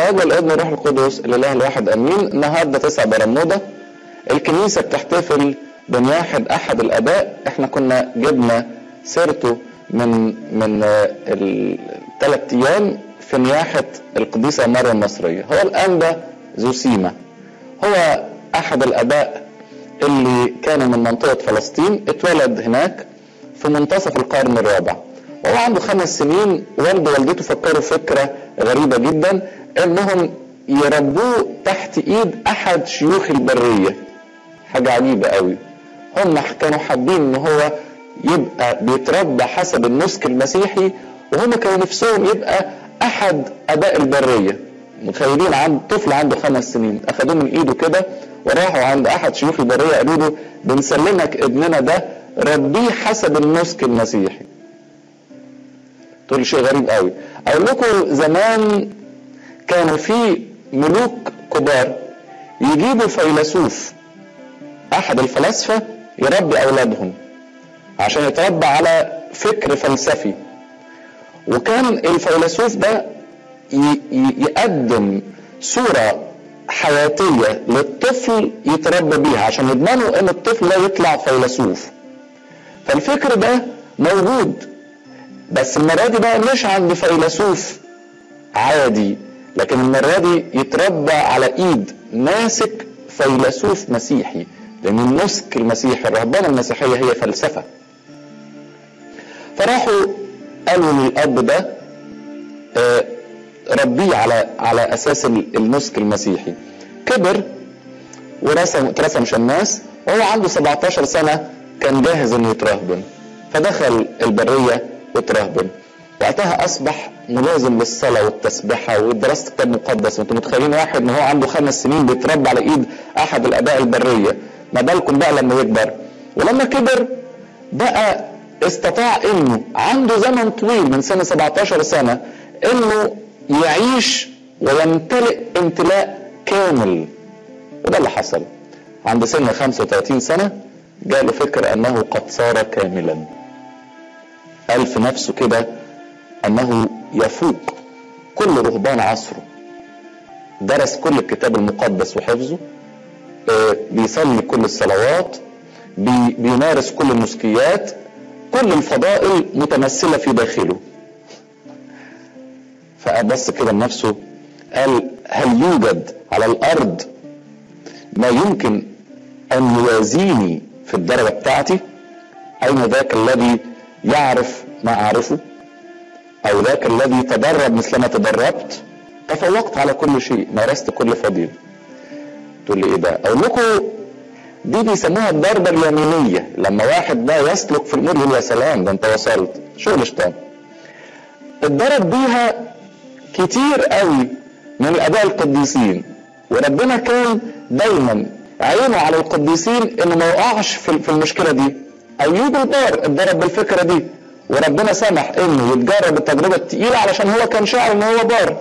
الاب والابن والروح القدس الاله الواحد امين النهارده 9 برموده الكنيسه بتحتفل بنياحه احد الاباء احنا كنا جبنا سيرته من من الثلاث ايام في نياحه القديسه مريم المصريه هو الانبا زوسيما هو احد الاباء اللي كانوا من منطقه فلسطين اتولد هناك في منتصف القرن الرابع وهو عنده خمس سنين والده ووالدته فكروا فكره غريبه جدا انهم يربوه تحت ايد احد شيوخ البريه حاجه عجيبه قوي هم كانوا حابين ان هو يبقى بيتربى حسب النسك المسيحي وهم كانوا نفسهم يبقى احد اباء البريه متخيلين عند طفل عنده خمس سنين اخدوه من ايده كده وراحوا عند احد شيوخ البريه قالوا له بنسلمك ابننا ده ربيه حسب النسك المسيحي تقول شيء غريب قوي اقول لكم زمان كانوا في ملوك كبار يجيبوا فيلسوف احد الفلاسفه يربي اولادهم عشان يتربى على فكر فلسفي وكان الفيلسوف ده يقدم صورة حياتية للطفل يتربى بيها عشان يضمنوا ان الطفل ده يطلع فيلسوف فالفكر ده موجود بس المرة دي بقى مش عند فيلسوف عادي لكن المرة دي يتربى على ايد ماسك فيلسوف مسيحي لان النسك المسيحي الرهبانة المسيحية هي فلسفة فراحوا قالوا للاب ده آه ربيه على على اساس النسك المسيحي كبر ورسم اترسم شماس وهو عنده 17 سنه كان جاهز انه يترهبن فدخل البريه وترهبن وقتها اصبح ملازم للصلاه والتسبحه ودراسه الكتاب المقدس انتوا متخيلين واحد ان هو عنده خمس سنين بيتربى على ايد احد الاباء البريه ما بالكم بقى لما يكبر ولما كبر بقى استطاع انه عنده زمن طويل من سنه 17 سنه انه يعيش ويمتلئ امتلاء كامل وده اللي حصل عند سن 35 سنة جاله فكر أنه قد صار كاملا قال في نفسه كده أنه يفوق كل رهبان عصره درس كل الكتاب المقدس وحفظه بيصلي كل الصلوات بي بيمارس كل النسكيات كل الفضائل متمثلة في داخله فبص كده لنفسه قال هل يوجد على الارض ما يمكن ان يوازيني في الدرجه بتاعتي اين ذاك الذي يعرف ما اعرفه او ذاك الذي تدرب مثلما تدربت تفوقت على كل شيء مارست كل فضيله تقول لي ايه ده اقول لكم دي بيسموها الضربه اليمينيه لما واحد ده يسلك في الامور يقول يا سلام ده انت وصلت شغل شيطان اتضرب بيها كتير قوي من الاباء القديسين وربنا كان دايما عينه على القديسين انه ما يقعش في المشكله دي ايوب البار اتضرب بالفكره دي وربنا سمح انه يتجرب التجربه التقيله علشان هو كان شاعر ان هو بار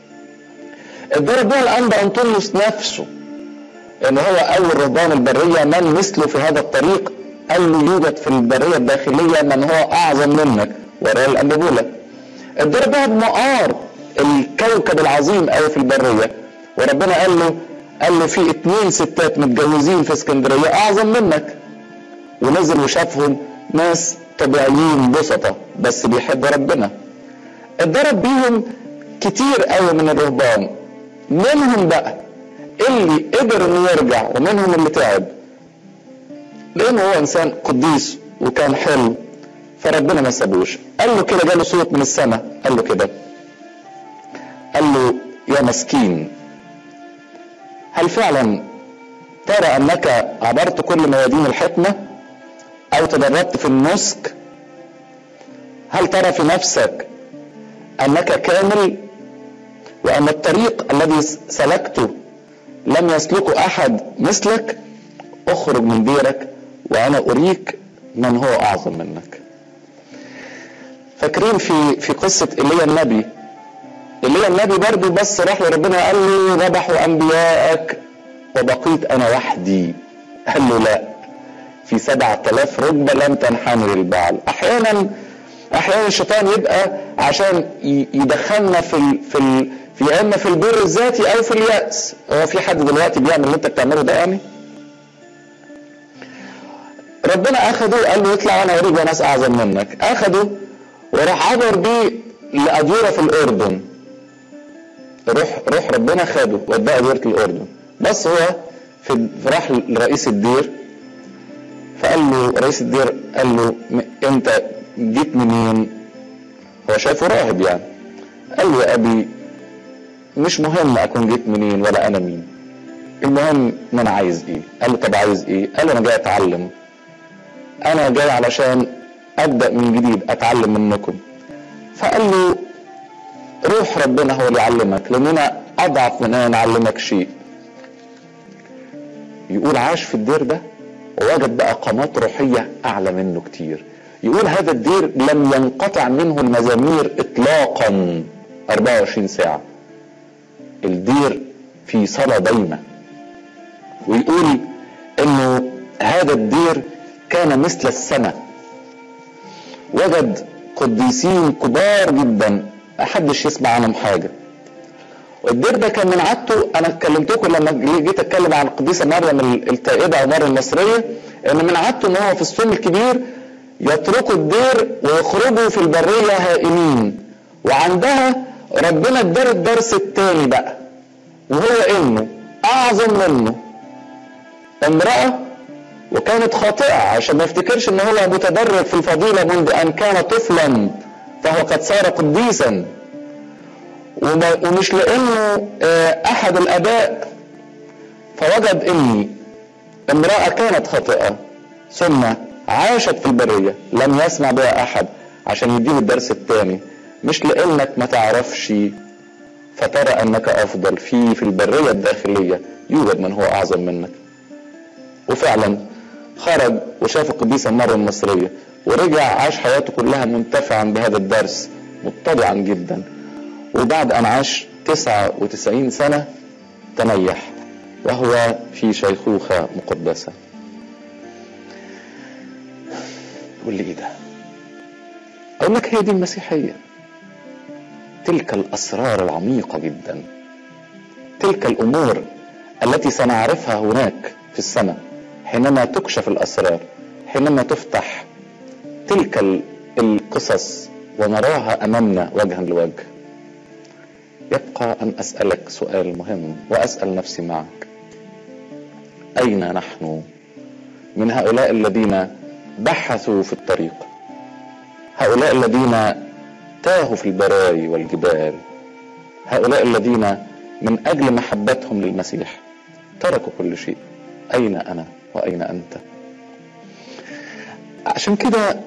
اتضرب بيها الانبا انطونيوس نفسه ان هو اول رهبان البريه من مثله في هذا الطريق قال له يوجد في البريه الداخليه من هو اعظم منك وراه الانبابوله اتضرب بيها بمقار الكوكب العظيم قوي في البريه وربنا قال له قال له في اتنين ستات متجوزين في اسكندريه اعظم منك ونزل وشافهم ناس طبيعيين بسطة بس بيحبوا ربنا اتضرب بيهم كتير قوي من الرهبان منهم بقى اللي قدر انه يرجع ومنهم اللي تعب لانه هو انسان قديس وكان حلو فربنا ما سابوش قال له كده جاله صوت من السماء قال له كده قال له يا مسكين هل فعلا ترى انك عبرت كل ميادين الحكمه او تدربت في النسك هل ترى في نفسك انك كامل وان الطريق الذي سلكته لم يسلكه احد مثلك اخرج من ديرك وانا اريك من هو اعظم منك فاكرين في في قصه ايليا النبي ايليا النبي برضه بس راح لربنا قال له ذبحوا انبيائك وبقيت انا وحدي قال له لا في سبعة آلاف ركبة لم تنحني للبعل أحيانا أحيانا الشيطان يبقى عشان يدخلنا في ال في ال في اما في البر الذاتي او في اليأس هو في حد دلوقتي بيعمل اللي انت بتعمله ده يعني ربنا اخده وقال له اطلع وانا اوريك ناس اعظم منك اخده وراح عبر بيه لاديره في الاردن روح روح ربنا خده وداه اديره الاردن بس هو في راح لرئيس الدير فقال له رئيس الدير قال له انت جيت منين هو شايفه راهب يعني قال له يا ابي مش مهم اكون جيت منين ولا انا مين المهم ما انا عايز ايه قال له طب عايز ايه قال له انا جاي اتعلم انا جاي علشان ابدا من جديد اتعلم منكم فقال له روح ربنا هو اللي يعلمك لان انا اضعف من ان اعلمك شيء يقول عاش في الدير ده ووجد بقى قامات روحية أعلى منه كتير يقول هذا الدير لم ينقطع منه المزامير إطلاقا 24 ساعة الدير في صلاة دايمة ويقول انه هذا الدير كان مثل السماء وجد قديسين كبار جدا محدش يسمع عنهم حاجه والدير ده كان من عادته انا كلمتكم لما جيت اتكلم عن القديسه مريم التائبه او مريم المصريه ان من عادته ان هو في الصوم الكبير يتركوا الدير ويخرجوا في البريه هائمين وعندها ربنا ادار الدرس الثاني بقى وهو انه اعظم منه امراه وكانت خاطئه عشان ما يفتكرش ان هو متدرج في الفضيله منذ ان كان طفلا فهو قد صار قديسا ومش لانه احد الاباء فوجد اني امراه كانت خاطئه ثم عاشت في البريه لم يسمع بها احد عشان يديه الدرس الثاني مش لانك ما تعرفش فترى انك افضل في في البريه الداخليه يوجد من هو اعظم منك وفعلا خرج وشاف القديسه مريم المصريه ورجع عاش حياته كلها منتفعا بهذا الدرس متضعا جدا وبعد أن عاش 99 سنة تنيح وهو في شيخوخة مقدسة تقول لي إيه ده أقول لك هي دي المسيحية تلك الأسرار العميقة جدا تلك الأمور التي سنعرفها هناك في السماء حينما تكشف الأسرار حينما تفتح تلك القصص ونراها أمامنا وجها لوجه يبقى أن أسألك سؤال مهم وأسأل نفسي معك أين نحن من هؤلاء الذين بحثوا في الطريق هؤلاء الذين تاهوا في البراي والجبال هؤلاء الذين من أجل محبتهم للمسيح تركوا كل شيء أين أنا وأين أنت عشان كده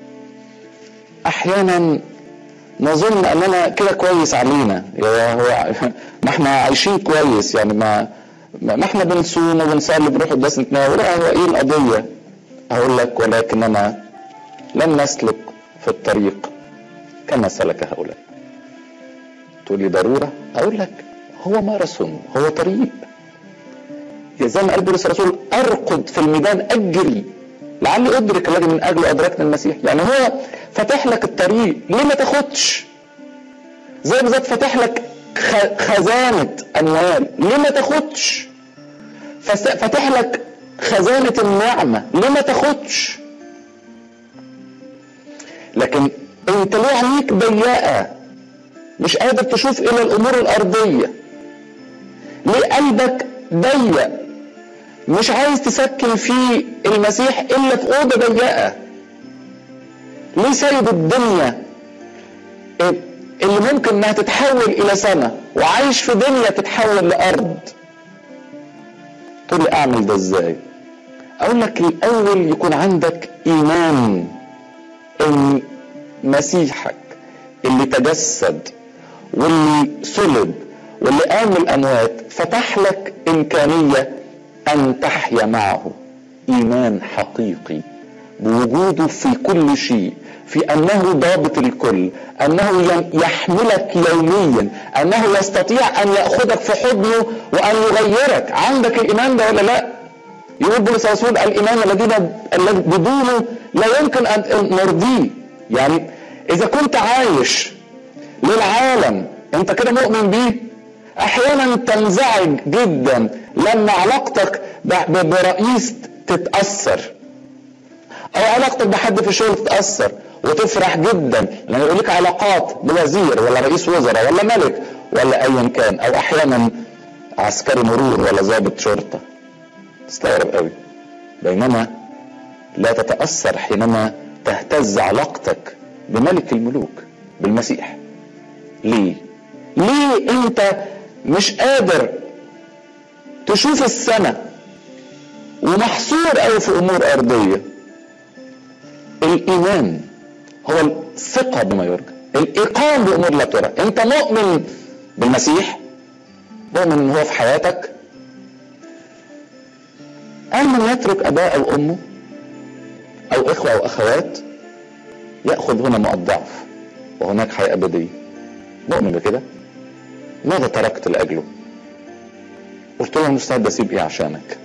أحيانا نظن اننا كده كويس علينا هو ما احنا عايشين كويس يعني ما ما احنا بنصوم وبنصلي بنروح الدرس نتناول لا هو ايه القضيه؟ اقول لك ولكننا لم نسلك في الطريق كما سلك هؤلاء. تقول لي ضروره؟ اقول لك هو ماراثون هو طريق. زي ما قال بولس الرسول ارقد في الميدان اجري لعلي ادرك الذي من اجله ادركنا المسيح يعني هو فتح لك الطريق ليه ما تاخدش زي بالظبط فتح لك خزانة أموال ليه ما تاخدش فتح لك خزانة النعمة ليه ما تاخدش لكن انت ليه عينيك ضيقة مش قادر تشوف إلى الأمور الأرضية ليه قلبك ضيق مش عايز تسكن في المسيح إلا في أوضة ضيقة ليه سايب الدنيا اللي ممكن انها تتحول الى سماء وعايش في دنيا تتحول لارض تقول لي اعمل ده ازاي اقول لك الاول يكون عندك ايمان ان مسيحك اللي تجسد واللي صلب واللي قام من الاموات فتح لك امكانيه ان تحيا معه ايمان حقيقي بوجوده في كل شيء في انه ضابط الكل انه يحملك يوميا انه يستطيع ان ياخذك في حضنه وان يغيرك عندك الايمان ده ولا لا يقول بولس الرسول الايمان الذي الذي بدونه لا يمكن ان نرضيه يعني اذا كنت عايش للعالم انت كده مؤمن بيه احيانا تنزعج جدا لما علاقتك برئيس تتاثر او علاقتك بحد في الشغل تتاثر وتفرح جدا لما يقول لك علاقات بوزير ولا رئيس وزراء ولا ملك ولا ايا كان او احيانا عسكري مرور ولا ضابط شرطه تستغرب قوي بينما لا تتاثر حينما تهتز علاقتك بملك الملوك بالمسيح ليه ليه انت مش قادر تشوف السماء ومحصور قوي في امور ارضيه الايمان هو الثقه بما يرجى الايقان بامور لا ترى انت مؤمن بالمسيح مؤمن ان هو في حياتك قال من يترك اباء او امه او اخوه او اخوات ياخذ هنا مع الضعف وهناك حياه ابديه مؤمن بكده ماذا تركت لاجله قلت له مستعد اسيب ايه عشانك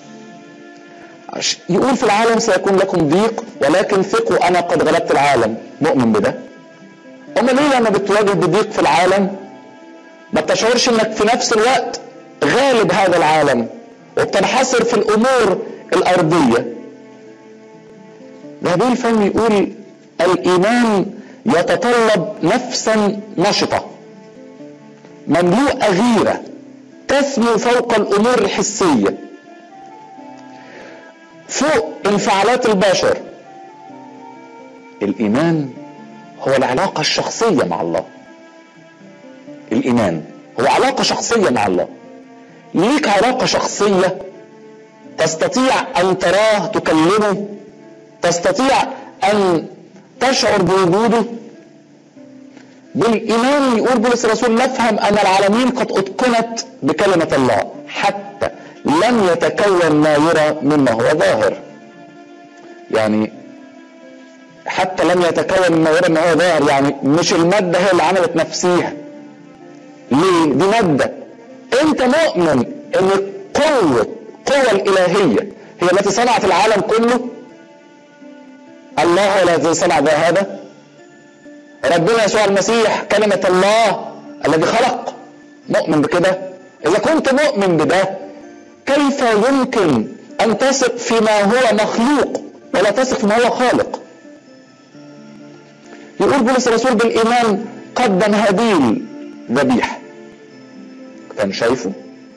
يقول في العالم سيكون لكم ضيق ولكن ثقوا انا قد غلبت العالم مؤمن بده اما ليه لما بتواجه بضيق في العالم ما بتشعرش انك في نفس الوقت غالب هذا العالم وبتنحصر في الامور الارضيه نبيل الفم يقول الايمان يتطلب نفسا نشطه مملوءه غيره تسمو فوق الامور الحسيه فوق انفعالات البشر الايمان هو العلاقه الشخصيه مع الله الايمان هو علاقه شخصيه مع الله ليك علاقه شخصيه تستطيع ان تراه تكلمه تستطيع ان تشعر بوجوده بالايمان يقول بولس الرسول نفهم ان العالمين قد اتقنت بكلمه الله حتى لم يتكون ما يرى مما هو ظاهر يعني حتى لم يتكون ما يرى مما هو ظاهر يعني مش الماده هي اللي عملت نفسيها ليه دي ماده انت مؤمن ان قوه القوه الالهيه هي التي صنعت العالم كله الله هو الذي صنع هذا ربنا يسوع المسيح كلمة الله الذي خلق مؤمن بكده إذا كنت مؤمن بده كيف يمكن أن تثق فيما هو مخلوق ولا تثق فيما هو خالق يقول بولس الرسول بالإيمان قدم هابيل ذبيحة كان شايفه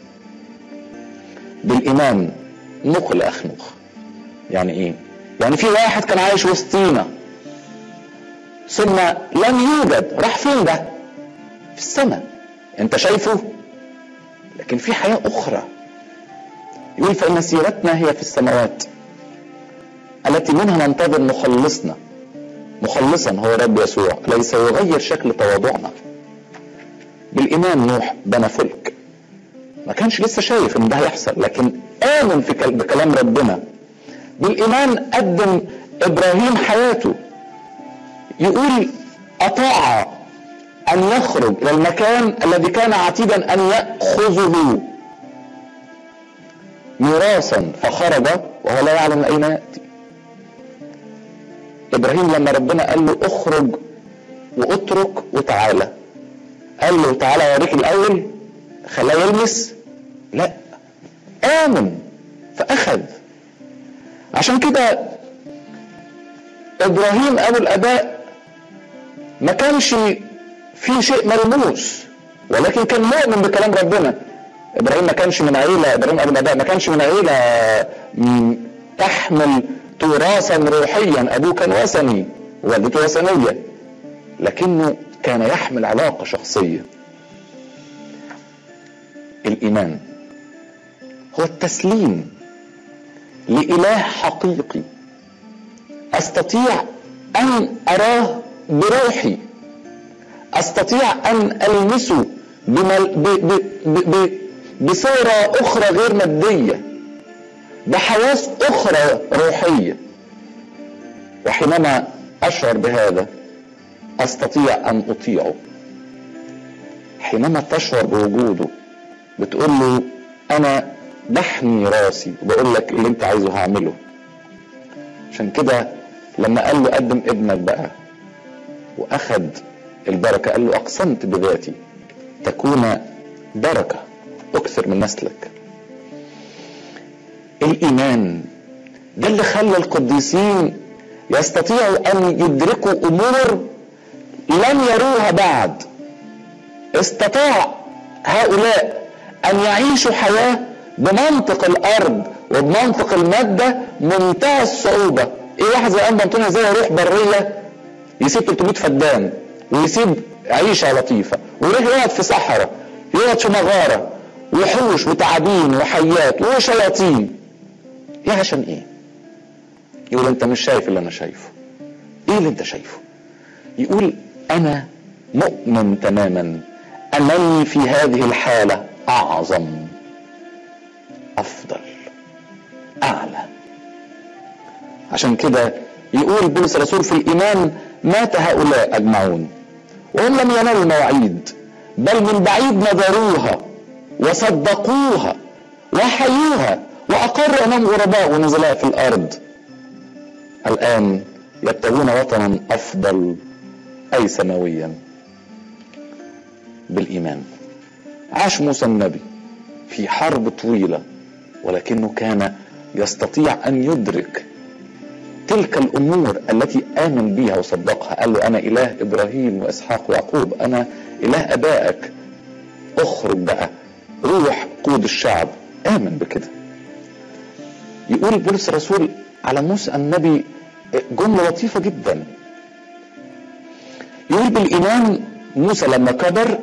بالإيمان نقل أخنوخ يعني إيه يعني في واحد كان عايش وسطينا ثم لم يوجد راح فين ده في السماء انت شايفه لكن في حياة أخرى يقول فإن سيرتنا هي في السماوات التي منها ننتظر مخلصنا مخلصا هو رب يسوع ليس يغير شكل تواضعنا بالإيمان نوح بنى فلك ما كانش لسه شايف ان ده هيحصل لكن آمن في بكلام ربنا بالإيمان قدم إبراهيم حياته يقول أطاع أن يخرج إلى المكان الذي كان عتيدا أن يأخذه ميراثا فخرج وهو لا يعلم أين يأتي إبراهيم لما ربنا قال له اخرج واترك وتعالى قال له تعالى اوريك الأول خلاه يلمس لا آمن فأخذ عشان كده إبراهيم أبو الآباء ما كانش في شيء ملموس ولكن كان مؤمن بكلام ربنا ابراهيم ما كانش من عيله ابراهيم ابو الاباء ما كانش من عيله تحمل تراثا روحيا ابوه كان وثني والدته وثنيه لكنه كان يحمل علاقه شخصيه الايمان هو التسليم لاله حقيقي استطيع ان اراه بروحي استطيع ان المسه بمل... ب... ب... ب... ب... بصورة اخرى غير مادية بحواس اخرى روحية وحينما اشعر بهذا استطيع ان اطيعه حينما تشعر بوجوده بتقول له انا بحني راسي وبقول لك اللي انت عايزه هعمله عشان كده لما قال له قدم ابنك بقى واخد البركه قال له اقسمت بذاتي تكون بركة اكثر من نسلك الايمان ده اللي خلى القديسين يستطيعوا ان يدركوا امور لم يروها بعد استطاع هؤلاء ان يعيشوا حياه بمنطق الارض وبمنطق الماده منتهى الصعوبه ايه واحد زي ام انطونيا زي يروح بريه يسيب 300 فدان ويسيب عيشه لطيفه ويروح يقعد في صحراء يقعد في مغاره وحوش وتعابين وحيات وشياطين ايه عشان ايه يقول انت مش شايف اللي انا شايفه ايه اللي انت شايفه يقول انا مؤمن تماما انني في هذه الحاله اعظم افضل اعلى عشان كده يقول بولس الرسول في الايمان مات هؤلاء اجمعون وهم لم ينالوا المواعيد بل من بعيد نظروها وصدقوها وحيوها واقروا انهم غرباء ونزلاء في الارض الان يبتغون وطنا افضل اي سماويا بالايمان عاش موسى النبي في حرب طويله ولكنه كان يستطيع ان يدرك تلك الامور التي امن بها وصدقها قال له انا اله ابراهيم واسحاق ويعقوب انا اله ابائك اخرج بقى روح قود الشعب امن بكده يقول بولس الرسول على موسى النبي جمله لطيفه جدا يقول بالايمان موسى لما كبر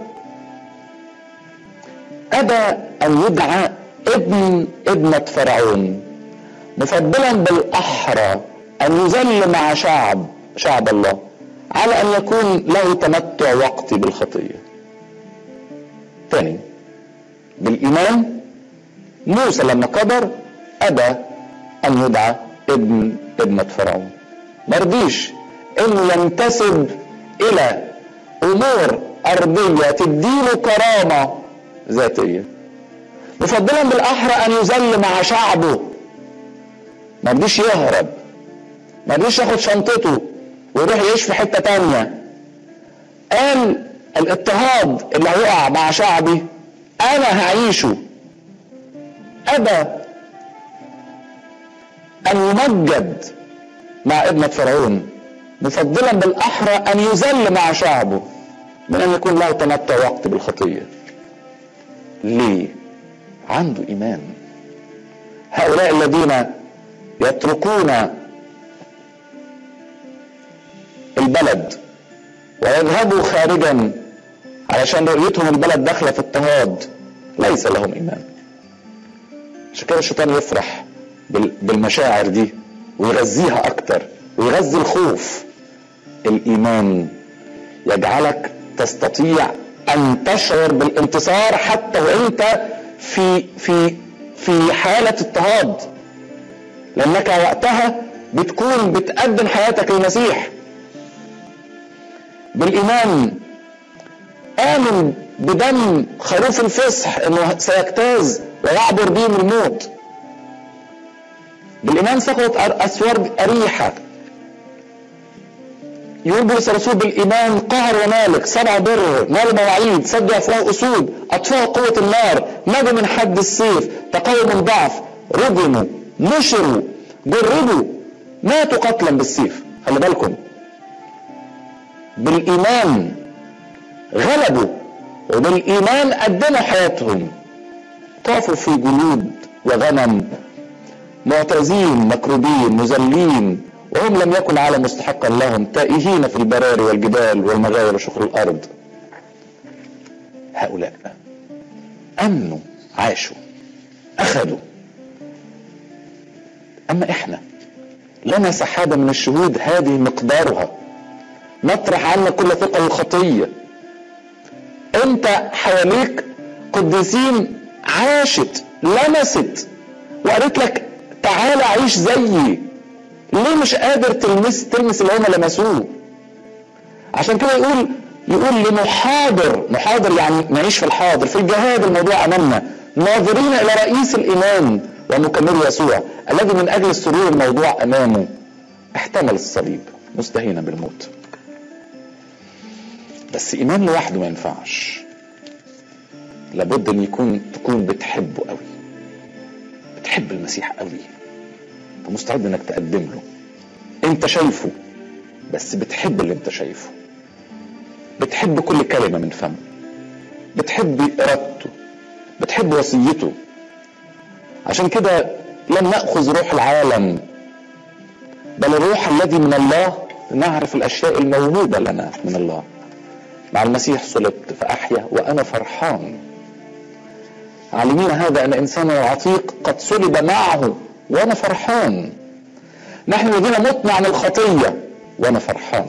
ابى ان يدعى ابن ابنه فرعون مفضلا بالاحرى ان يذل مع شعب شعب الله على ان يكون له تمتع وقتي بالخطيه ثاني بالايمان موسى لما كبر ابى ان يدعى ابن ابنة فرعون مرضيش انه ينتسب الى امور ارضية تديله كرامة ذاتية مفضلا بالاحرى ان يذل مع شعبه مرضيش يهرب مرضيش ياخد شنطته ويروح يعيش في حتة تانية قال الاضطهاد اللي هيقع مع شعبي انا هعيشه ابى ان يمجد مع ابنة فرعون مفضلا بالاحرى ان يذل مع شعبه من ان يكون له تمتع وقت بالخطيه ليه عنده ايمان هؤلاء الذين يتركون البلد ويذهبوا خارجا علشان رؤيتهم البلد داخله في اضطهاد ليس لهم ايمان عشان كده الشيطان يفرح بالمشاعر دي ويغذيها اكتر ويغذي الخوف الايمان يجعلك تستطيع ان تشعر بالانتصار حتى وانت في في في حاله اضطهاد لانك وقتها بتكون بتقدم حياتك للمسيح بالايمان امن بدم خروف الفصح انه سيجتاز ويعبر بهم الموت بالايمان سقطت اسوار اريحه يقول بولس الرسول بالايمان قهر ومالك سبع بر نال مواعيد سدوا افواه اسود اطفاوا قوه النار نجوا من حد السيف تقووا من ضعف رجموا نشروا جربوا ماتوا قتلا بالسيف خلي بالكم بالايمان غلبوا وبالايمان قدموا حياتهم طافوا في جلود وغنم معتزين مكروبين مذلين وهم لم يكن على مستحقا لهم تائهين في البراري والجبال والمغاير وشكر الارض هؤلاء امنوا عاشوا اخذوا اما احنا لنا سحابه من الشهود هذه مقدارها نطرح عنا كل ثقه الخطيه انت حواليك قديسين عاشت لمست وقالت لك تعالى عيش زيي ليه مش قادر تلمس تلمس اللي هم لمسوه عشان كده يقول يقول لنحاضر نحاضر يعني نعيش في الحاضر في الجهاد الموضوع امامنا ناظرين الى رئيس الايمان ومكمل يسوع الذي من اجل السرور الموضوع امامه احتمل الصليب مستهينا بالموت بس ايمان لوحده ما ينفعش لابد ان يكون تكون بتحبه قوي بتحب المسيح قوي فمستعد انك تقدم له انت شايفه بس بتحب اللي انت شايفه بتحب كل كلمه من فمه بتحب ارادته بتحب وصيته عشان كده لم ناخذ روح العالم بل الروح الذي من الله لنعرف الاشياء الموهوبه لنا من الله مع المسيح صلبت فاحيا وانا فرحان عالمين هذا ان انسانا العتيق قد صلب معه وانا فرحان نحن الذين متنا عن الخطيه وانا فرحان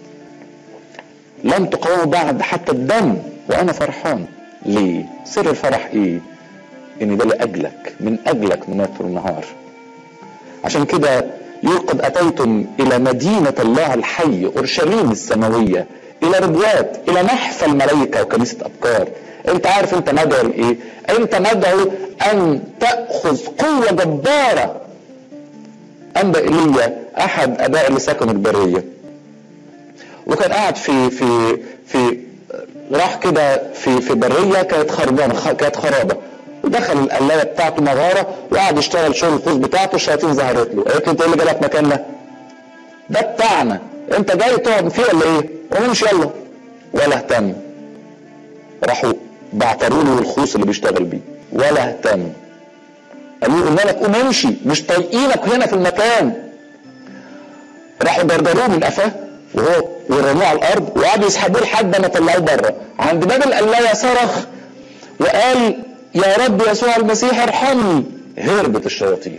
لم تقاوموا بعد حتى الدم وانا فرحان ليه سر الفرح ايه ان ده لاجلك من اجلك نمات النهار عشان كده يقول قد اتيتم الى مدينه الله الحي اورشليم السماويه الى ربوات الى محفى الملائكه وكنيسه ابكار انت عارف انت مدعو لايه انت مدعو ان تاخذ قوه جباره انبا ايليا احد اباء اللي سكنوا البريه وكان قاعد في في في راح كده في في بريه كانت خربانه كانت خرابه ودخل القلايه بتاعته مغاره وقعد يشتغل شغل الخوص بتاعته الشياطين ظهرت له قالت له انت ايه اللي جالك مكاننا؟ ده بتاعنا انت جاي تقعد فيه ولا ايه؟ ومش يلا ولا اهتم راحوا بعتروا له الخوص اللي بيشتغل بيه ولا اهتم قالوا له قلنا لك قوم امشي مش طايقينك هنا في المكان راحوا دردروه من قفاه وهو ورموه على الارض وقعدوا يسحبوه لحد ما طلعوه بره عند باب القلايه صرخ وقال يا رب يسوع المسيح ارحمني هربت الشياطين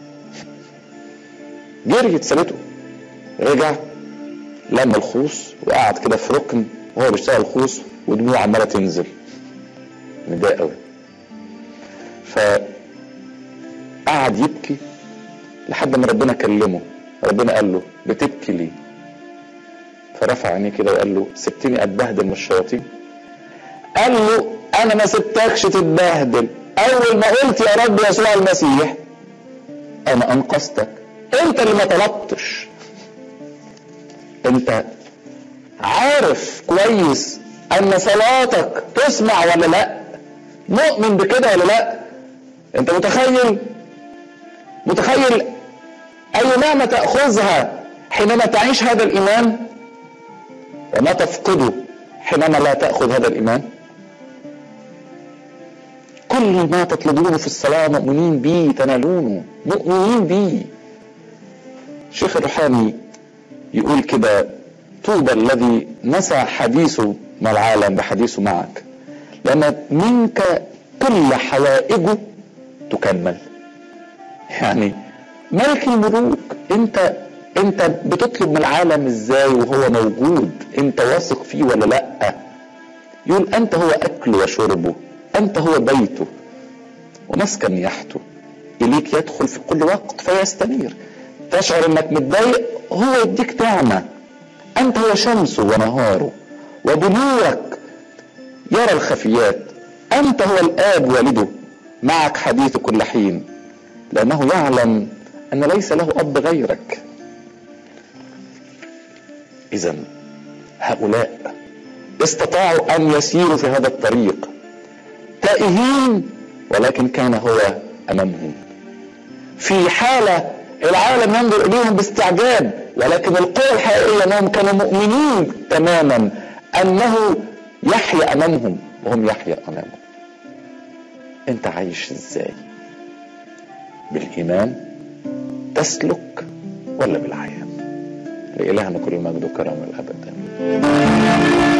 جريت سابته رجع لم الخوص وقعد كده في ركن وهو بيشتغل خوص ودموعه عماله تنزل متضايق قوي ف قعد يبكي لحد ما ربنا كلمه ربنا قال له بتبكي ليه فرفع عينيه كده وقال له سبتني اتبهدل من الشياطين قال له انا ما سبتكش تتبهدل اول ما قلت يا رب يسوع المسيح انا انقذتك انت اللي ما طلبتش انت عارف كويس ان صلاتك تسمع ولا لا مؤمن بكده ولا لا انت متخيل متخيل اي نعمه تاخذها حينما تعيش هذا الايمان وما تفقده حينما لا تاخذ هذا الايمان كل ما تطلبونه في الصلاه مؤمنين به تنالونه مؤمنين به الشيخ الروحاني يقول كده طوبى الذي نسى حديثه مع العالم بحديثه معك لأن منك كل حوائجه تكمل يعني ملك الملوك انت انت بتطلب من العالم ازاي وهو موجود انت واثق فيه ولا لا يقول انت هو اكله وشربه انت هو بيته ومسكن يحته اليك يدخل في كل وقت فيستنير تشعر انك متضايق هو يديك نعمه انت هو شمسه ونهاره وبنورك يرى الخفيات انت هو الاب والده معك حديث كل حين لانه يعلم ان ليس له اب غيرك اذا هؤلاء استطاعوا ان يسيروا في هذا الطريق تائهين ولكن كان هو امامهم في حاله العالم ينظر اليهم باستعجاب ولكن القوة الحقيقية انهم كانوا مؤمنين تماما انه يحيا امامهم وهم يحيا امامه انت عايش ازاي بالايمان تسلك ولا بالعيان لإلهنا كل المجد والكرامة الأبد آمين